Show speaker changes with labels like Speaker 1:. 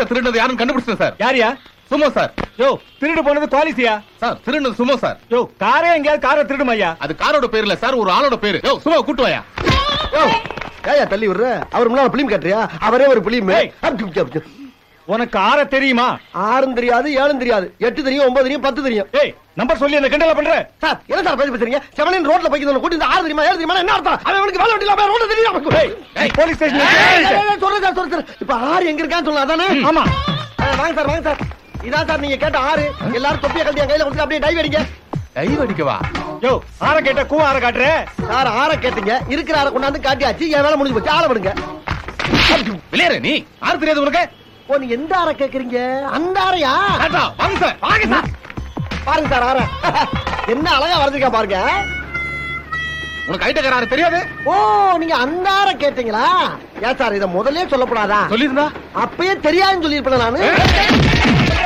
Speaker 1: குவாலிச திருடுனது யாருன்னு கண்டுபிடிச்சேன் சார்
Speaker 2: யாரியா
Speaker 1: சுமோ சார்
Speaker 2: யோ திருடு போனது குவாலிசியா
Speaker 1: சார் திருடுனது சுமோ சார்
Speaker 2: யோ காரே எங்கேயாவது காரை திருடுமையா
Speaker 1: அது காரோட பேர் இல்ல சார் ஒரு ஆளோட பேரு யோ சுமோ கூட்டு வாயா
Speaker 3: ஏயா தள்ளி விடுற அவர் முன்னால பிலிம் கட்டுறியா அவரே ஒரு பிலிம்
Speaker 2: ஏய். உனக்கு ஆற தெரியுமா
Speaker 3: ஆறும் தெரியாது ஏழும் தெரியாது எட்டு தெரியும் ஒன்பது தெரியும் பத்து தெரியும்
Speaker 2: ஏய் நம்பர் சொல்லி அந்த கிண்டல பண்ற
Speaker 3: சார் என்ன சார் பேசி பேசுறீங்க செவனின் ரோட்ல போய்க்கு கூட்டி இந்த ஆறு தெரியுமா ஏழு தெரியுமா என்ன அர்த்தம் அவன் அவனுக்கு வேலை வெட்டில ரோட்ல தெரியும் அவனுக்கு.
Speaker 2: ஏய்,
Speaker 1: ஏய்.
Speaker 2: போலீஸ்
Speaker 3: ஏய், ஏய், ஏய்,
Speaker 2: ஸ்டேஷன்
Speaker 3: ஏய், சொல்றேன் சார் சொல்றேன் சார் இப்ப ஆறு எங்க இருக்கான்னு சொல்லலாம் அதானே
Speaker 2: ஆமா
Speaker 3: ஆ, வாங்க சார் வாங்க சார் இதான் சார் நீங்க கேட்ட ஆறு எல்லாரும் தொப்பியை கட்டி என் கையில கொடுத்து அப்படியே டைவ் அடிங்க
Speaker 1: கை வடிக்கவா
Speaker 2: யோ ஆற கேட்ட கூ ஆற காட்டுற
Speaker 3: சார் ஆற கேட்டீங்க இருக்கிற ஆற கொண்டாந்து காட்டியாச்சு என் வேலை முடிஞ்சு போச்சு ஆள விடுங்க
Speaker 1: விளையாடு நீ யாரு தெரியாது உனக்கு
Speaker 3: ஓ நீ எந்த ஆற கேக்குறீங்க அந்த ஆறையா
Speaker 1: டாடா, வாங்க சார் வாங்க சார்
Speaker 3: பாருங்க சார் ஆற என்ன அழகா வரைஞ்சிருக்கா பாருங்க
Speaker 1: உனக்கு ஐட்டக்காரர் தெரியாது
Speaker 3: ஓ நீங்க அந்த ஆற கேட்டீங்களா ஏன் சார் இத முதல்லயே சொல்லக்கூடாதா
Speaker 1: சொல்லியிருந்தா
Speaker 3: அப்பயே தெரியாதுன்னு சொல்லிருப்பேன் நானு
Speaker 1: ஏய்,